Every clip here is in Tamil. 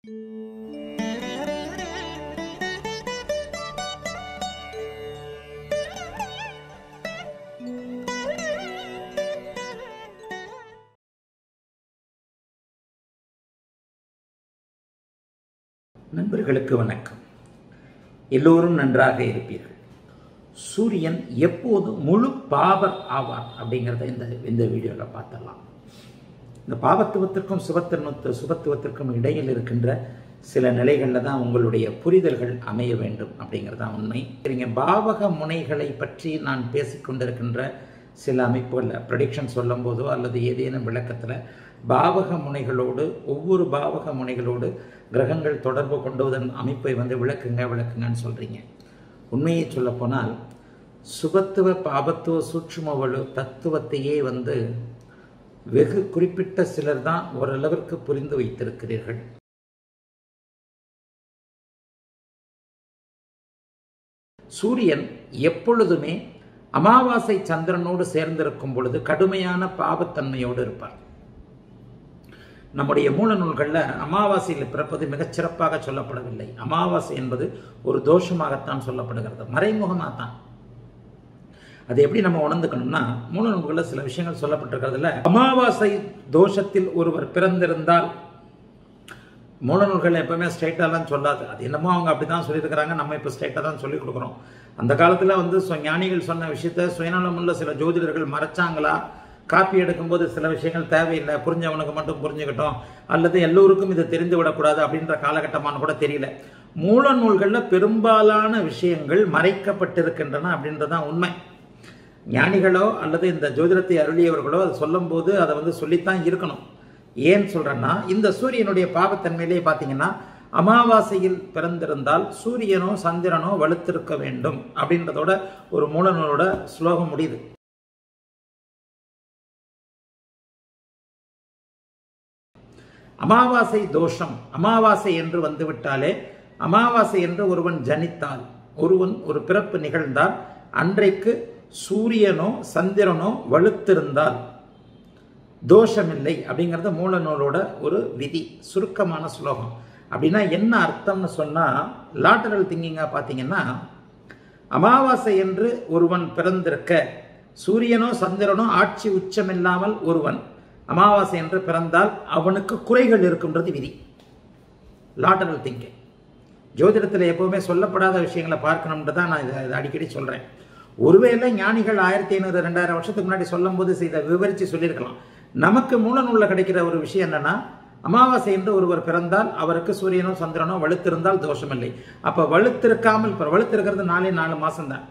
நண்பர்களுக்கு வணக்கம் எல்லோரும் நன்றாக இருப்பீர்கள் சூரியன் எப்போது முழு பாவர் ஆவார் அப்படிங்கிறத இந்த இந்த வீடியோவில் பார்த்துடலாம் இந்த பாவத்துவத்திற்கும் சுபத்திற்கு சுபத்துவத்திற்கும் இடையில் இருக்கின்ற சில நிலைகளில் தான் உங்களுடைய புரிதல்கள் அமைய வேண்டும் அப்படிங்கிறது தான் உண்மை சரிங்க பாவக முனைகளை பற்றி நான் பேசிக்கொண்டிருக்கின்ற சில அமைப்புகளில் ப்ரடிக்ஷன் சொல்லும் போதோ அல்லது ஏதேனும் விளக்கத்தில் பாவக முனைகளோடு ஒவ்வொரு பாவக முனைகளோடு கிரகங்கள் தொடர்பு கொண்டுவதன் அமைப்பை வந்து விளக்குங்க விளக்குங்கன்னு சொல்கிறீங்க உண்மையை சொல்லப்போனால் சுபத்துவ பாபத்துவ சூட்சும வலு தத்துவத்தையே வந்து வெகு குறிப்பிட்ட சிலர் தான் ஓரளவிற்கு புரிந்து வைத்திருக்கிறீர்கள் சூரியன் எப்பொழுதுமே அமாவாசை சந்திரனோடு சேர்ந்திருக்கும் பொழுது கடுமையான பாவத்தன்மையோடு இருப்பார் நம்முடைய மூல நூல்களில் அமாவாசையில் பிறப்பது மிகச் சிறப்பாக சொல்லப்படவில்லை அமாவாசை என்பது ஒரு தோஷமாகத்தான் சொல்லப்படுகிறது மறைமுகமாக தான் அது எப்படி நம்ம உணர்ந்துக்கணும்னா மூல நூல்களில் சில விஷயங்கள் சொல்லப்பட்டிருக்கிறதுல அமாவாசை தோஷத்தில் ஒருவர் பிறந்திருந்தால் மூல நூல்கள் எப்பவுமே ஸ்ட்ரைட்டாலாம் சொல்லாது அது என்னமோ அவங்க அப்படி தான் சொல்லியிருக்கிறாங்க நம்ம இப்போ ஸ்ட்ரைட்டாக தான் சொல்லிக் கொடுக்குறோம் அந்த காலத்தில் வந்து ஞானிகள் சொன்ன விஷயத்த சுயநலமுள்ள சில ஜோதிடர்கள் மறைச்சாங்களா காப்பி எடுக்கும்போது சில விஷயங்கள் தேவையில்லை புரிஞ்சவனுக்கு மட்டும் புரிஞ்சுக்கிட்டோம் அல்லது எல்லோருக்கும் இது தெரிந்து விடக்கூடாது அப்படின்ற காலகட்டமானு கூட தெரியல மூல நூல்களில் பெரும்பாலான விஷயங்கள் மறைக்கப்பட்டிருக்கின்றன அப்படின்றதான் உண்மை ஞானிகளோ அல்லது இந்த ஜோதிடத்தை அருளியவர்களோ அதை சொல்லும்போது அதை வந்து சொல்லித்தான் இருக்கணும் ஏன் சொல்கிறேன்னா இந்த சூரியனுடைய பாவத்தன்மையிலே பார்த்தீங்கன்னா அமாவாசையில் பிறந்திருந்தால் சூரியனோ சந்திரனோ வலுத்திருக்க வேண்டும் அப்படின்றதோட ஒரு மூலநூலோட ஸ்லோகம் முடியுது அமாவாசை தோஷம் அமாவாசை என்று வந்துவிட்டாலே அமாவாசை என்று ஒருவன் ஜனித்தால் ஒருவன் ஒரு பிறப்பு நிகழ்ந்தால் அன்றைக்கு சூரியனோ சந்திரனோ வலுத்திருந்தால் தோஷமில்லை அப்படிங்கிறது மூல நூலோட ஒரு விதி சுருக்கமான ஸ்லோகம் அப்படின்னா என்ன அர்த்தம்னு சொன்னால் லாட்டரல் திங்கிங்காக பார்த்தீங்கன்னா அமாவாசை என்று ஒருவன் பிறந்திருக்க சூரியனோ சந்திரனோ ஆட்சி உச்சமில்லாமல் ஒருவன் அமாவாசை என்று பிறந்தால் அவனுக்கு குறைகள் இருக்குன்றது விதி லாட்டரல் திங்கிங் ஜோதிடத்தில் எப்போவுமே சொல்லப்படாத விஷயங்களை பார்க்கணும்னு தான் நான் இதை அடிக்கடி சொல்கிறேன் ஒருவேளை ஞானிகள் ஆயிரத்தி ஐநூறு ரெண்டாயிரம் வருஷத்துக்கு முன்னாடி சொல்லும் போது இதை விவரித்து சொல்லியிருக்கலாம் நமக்கு மூல நூலில் கிடைக்கிற ஒரு விஷயம் என்னன்னா அமாவாசை என்று ஒருவர் பிறந்தால் அவருக்கு சூரியனோ சந்திரனோ வலுத்திருந்தால் தோஷமில்லை அப்போ வலுத்திருக்காமல் இப்போ வலுத்திருக்கிறது நாலே நாலு மாதம் தான்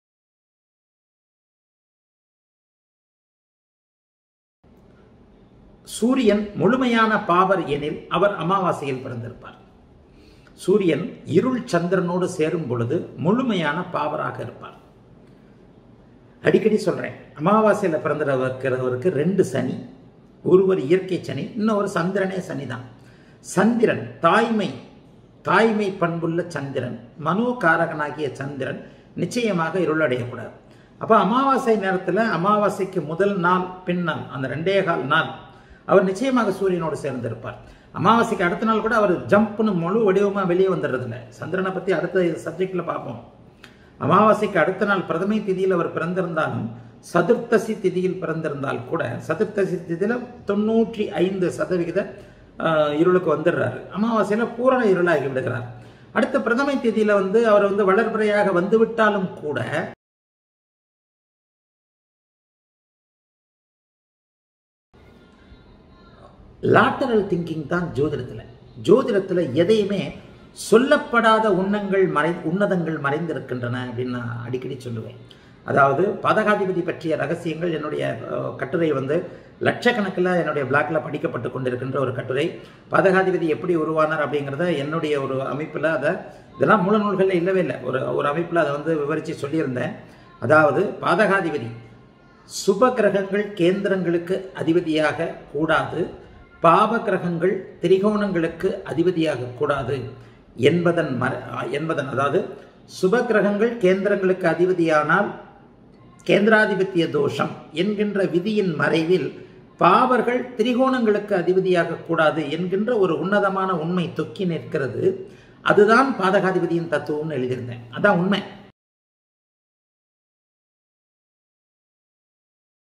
சூரியன் முழுமையான பாவர் எனில் அவர் அமாவாசையில் பிறந்திருப்பார் சூரியன் இருள் சந்திரனோடு சேரும் பொழுது முழுமையான பாவராக இருப்பார் அடிக்கடி சொல்கிறேன் அமாவாசையில் பிறந்தவருக்கு ரெண்டு சனி ஒருவர் இயற்கை சனி இன்னொரு சந்திரனே சனி தான் சந்திரன் தாய்மை தாய்மை பண்புள்ள சந்திரன் மனோகாரகனாகிய சந்திரன் நிச்சயமாக இருளடையக்கூடாது அப்போ அமாவாசை நேரத்தில் அமாவாசைக்கு முதல் நாள் பின்னால் அந்த ரெண்டே கால் நாள் அவர் நிச்சயமாக சூரியனோடு சேர்ந்திருப்பார் அமாவாசைக்கு அடுத்த நாள் கூட அவர் ஜம்ப்னு முழு வடிவமாக வெளியே வந்துடுறதில்ல சந்திரனை பற்றி அடுத்த சப்ஜெக்டில் பார்ப்போம் அமாவாசைக்கு அடுத்த நாள் பிரதமை திதியில் அவர் பிறந்திருந்தாலும் சதுர்த்தசி திதியில் பிறந்திருந்தால் கூட சதுர்த்தசி திதியில் தொண்ணூற்றி ஐந்து சதவிகித இருளுக்கு வந்துடுறாரு அமாவாசையில் பூரண இருளாகி விடுகிறார் அடுத்த பிரதமை திதியில் வந்து அவர் வந்து வளர்பிறையாக வந்துவிட்டாலும் கூட லாட்டரல் திங்கிங் தான் ஜோதிடத்தில் ஜோதிடத்தில் எதையுமே சொல்லப்படாத உன்னங்கள் மறை உன்னதங்கள் மறைந்திருக்கின்றன அப்படின்னு நான் அடிக்கடி சொல்லுவேன் அதாவது பதகாதிபதி பற்றிய ரகசியங்கள் என்னுடைய கட்டுரை வந்து லட்சக்கணக்கில் என்னுடைய பிளாக்ல படிக்கப்பட்டு கொண்டிருக்கின்ற ஒரு கட்டுரை பதகாதிபதி எப்படி உருவானார் அப்படிங்கிறத என்னுடைய ஒரு அமைப்பில் அதை இதெல்லாம் மூல நூல்களில் இல்லவே இல்லை ஒரு ஒரு அமைப்பில் அதை வந்து விவரித்து சொல்லியிருந்தேன் அதாவது பாதகாதிபதி சுப கிரகங்கள் கேந்திரங்களுக்கு அதிபதியாக கூடாது பாவ கிரகங்கள் திரிகோணங்களுக்கு அதிபதியாக கூடாது என்பதன் மர என்பதன் அதாவது சுப கிரகங்கள் கேந்திரங்களுக்கு அதிபதியானால் கேந்திராதிபத்திய தோஷம் என்கின்ற விதியின் மறைவில் பாவர்கள் திரிகோணங்களுக்கு அதிபதியாக கூடாது என்கின்ற ஒரு உன்னதமான உண்மை தொக்கி நிற்கிறது அதுதான் பாதகாதிபதியின் தத்துவம்னு எழுதியிருந்தேன் அதான் உண்மை